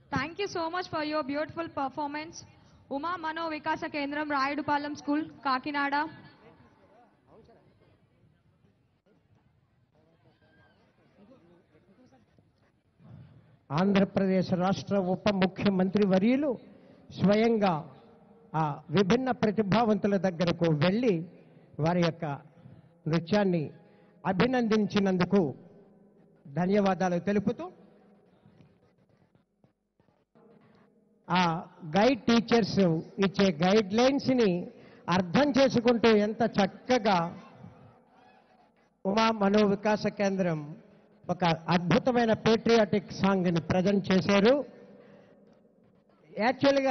Thank you so much for your beautiful performance. Uma Mano Vikasa Kendram Rayudupalam School, Kakinada. Andhra Pradesh రాష్ట్ర ఉప ముఖ్యమంత్రి వర్యులు స్వయంగా ఆ విభిన్న ప్రతిభావంతుల దగ్గరకు వెళ్ళి వారి యొక్క నృత్యాన్ని అభినందించినందుకు ధన్యవాదాలు తెలుపుతూ ఆ గైడ్ టీచర్స్ ఇచ్చే గైడ్ లైన్స్ని అర్థం చేసుకుంటూ ఎంత చక్కగా ఉమా మనో వికాస కేంద్రం ఒక అద్భుతమైన పేట్రియాటిక్ సాంగ్ని ప్రజెంట్ చేశారు యాక్చువల్గా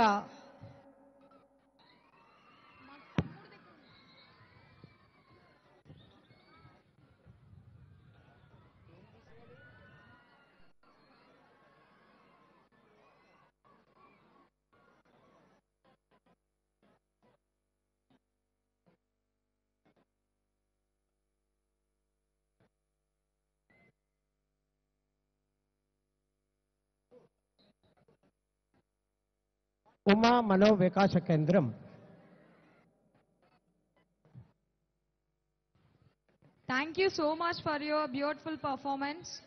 ఉమా మనో వికాస కేంద్రం Thank you so much for your beautiful performance.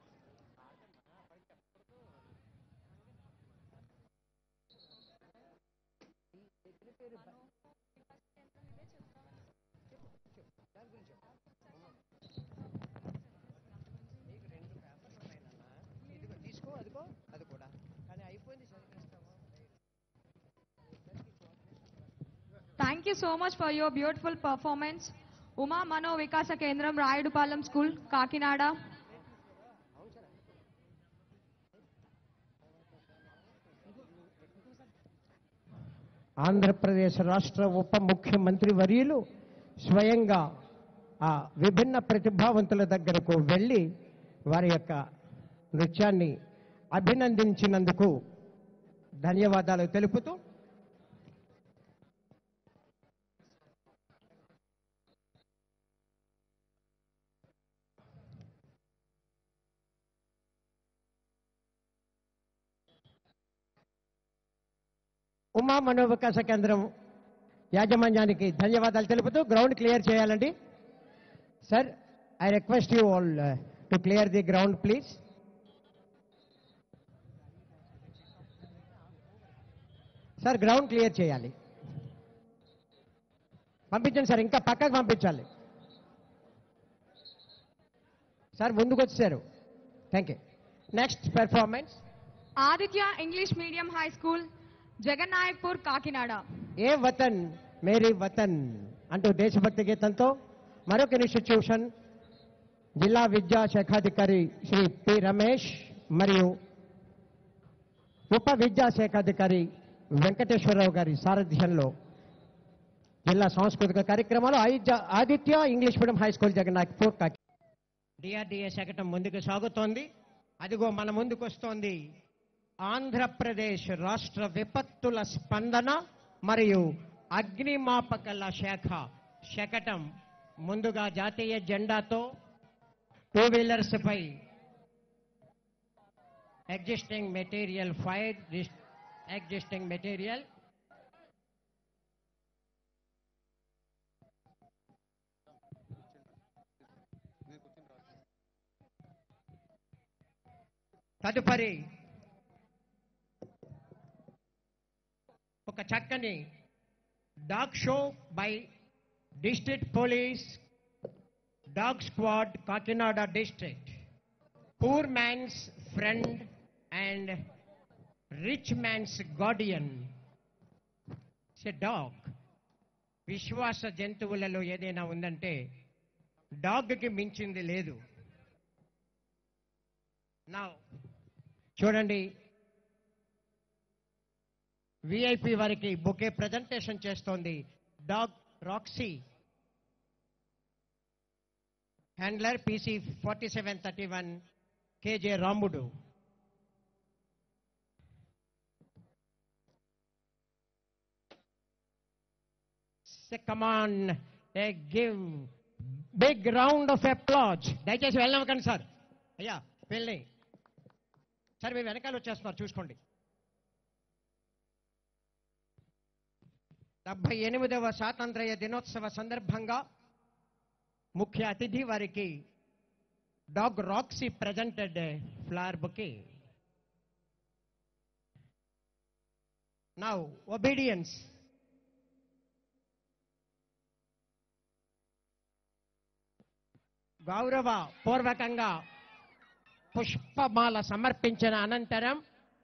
Thank you so much for your beautiful performance. Uma Mano Vikasa Kendram Rayudupalam School, Kakinada. Andhra Pradesh రాష్ట్ర ఉప ముఖ్యమంత్రి వర్యులు స్వయంగా ఆ విభిన్న ప్రతిభావంతుల దగ్గరకు వెళ్ళి వారి యొక్క నృత్యాన్ని అభినందించినందుకు ధన్యవాదాలు తెలుపుతూ ఉమా మనోవికాస కేంద్రం యాజమాన్యానికి ధన్యవాదాలు తెలుపుతూ గ్రౌండ్ క్లియర్ చేయాలండి sir I request you all to clear the ground please sir ground clear చేయాలి పంపించండి సార్ ఇంకా పక్కకు పంపించాలి సార్ ముందుకు వచ్చారు thank you next performance Aditya English Medium High School, Jagannayakpur, Kakinada. ఏ వతన్ మేరీ వతన్ అంటూ దేశభక్తి గీతంతో మరొక ఇన్స్టిట్యూషన్ జిల్లా విద్యా శాఖాధికారి శ్రీ పి రమేష్ మరియు ఉప విద్యా శాఖాధికారి వెంకటేశ్వరరావు గారి సారథ్యంలో జిల్లా సాంస్కృతిక కార్యక్రమాలు Aditya- Aditya English medium high school Jagannathpur కాకి డిఆర్డిఏ శకటం ముందుకు సాగుతోంది అదిగో మన ముందుకు వస్తోంది ఆంధ్రప్రదేశ్ రాష్ట్ర విపత్తుల స్పందన మరియు అగ్నిమాపకల శాఖ శకటం ముందుగా జాతీయ జెండాతో టూ వీలర్స్ పై existing material fire existing material తదుపరి ఒక చక్కని dog show by district police dog squad Kakinada district poor man's friend and rich man's guardian a dog విశ్వాస జంతువులలో ఏదైనా ఉందంటే డాగ్కి మించింది లేదు నా చూడండి విఐపి వారికి బొకే ప్రజెంటేషన్ చేస్తోంది dog Roxy handler PC forty seven thirty one KJ Ramudu come on give big round of applause దయచేసి వెళ్ళవకండి సార్ అయ్యా వెళ్ళి సార్ మీరు వెనకాల వచ్చేస్తున్నారు చూసుకోండి డెబ్బై ఎనిమిదవ స్వాతంత్ర్య దినోత్సవ సందర్భంగా ముఖ్య అతిథి వారికి dog Roxy presented flower bouquet now obedience గౌరవ పూర్వకంగా పుష్పమాల సమర్పించిన అనంతరం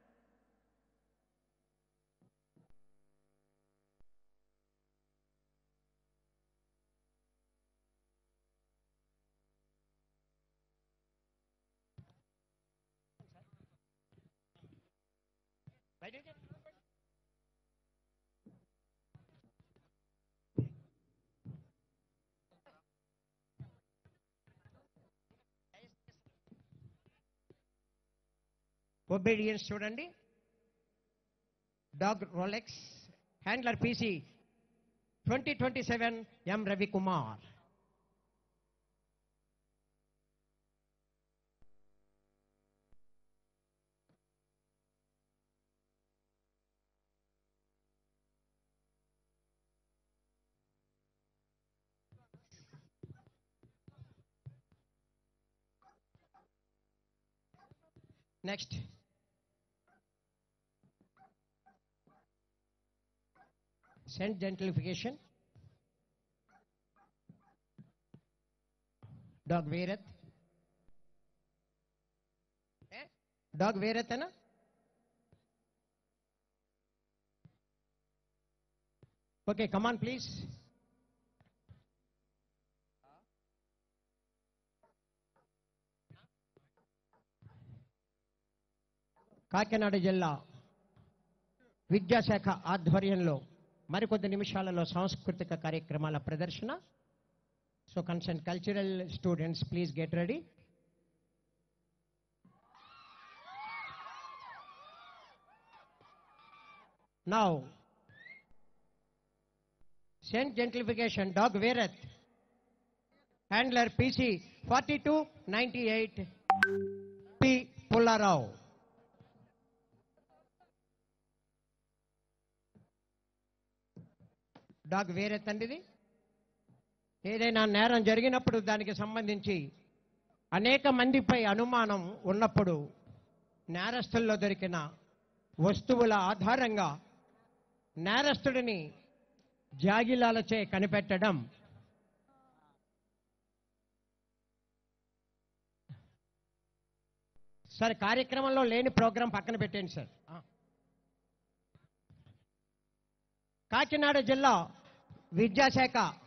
ఒబీడియన్స్ చూడండి dog Rolex handler PC twenty twenty seven M Ravikumar next scent identification dog వేరత్ డాగ్ వేరత్ అనా ఓకే కమాన్ ప్లీజ్ కాకినాడ జిల్లా విద్యాశాఖ ఆధ్వర్యంలో మరికొద్ది నిమిషాలలో సాంస్కృతిక కార్యక్రమాల ప్రదర్శన so concern cultural students please get ready now scent identification dog వేరత్ handler PC forty two ninety eight P Pullarao dog వేరే తండ్రిది ఏదైనా నేరం జరిగినప్పుడు దానికి సంబంధించి అనేక మందిపై అనుమానం ఉన్నప్పుడు నేరస్తుల్లో దొరికిన వస్తువుల ఆధారంగా నేరస్తుడిని జాగిలాలచే కనిపెట్టడం సార్ కార్యక్రమంలో లేని ప్రోగ్రాం పక్కన పెట్టండి సార్ ఆ. కాకినాడ జిల్లా విద్యాశాఖ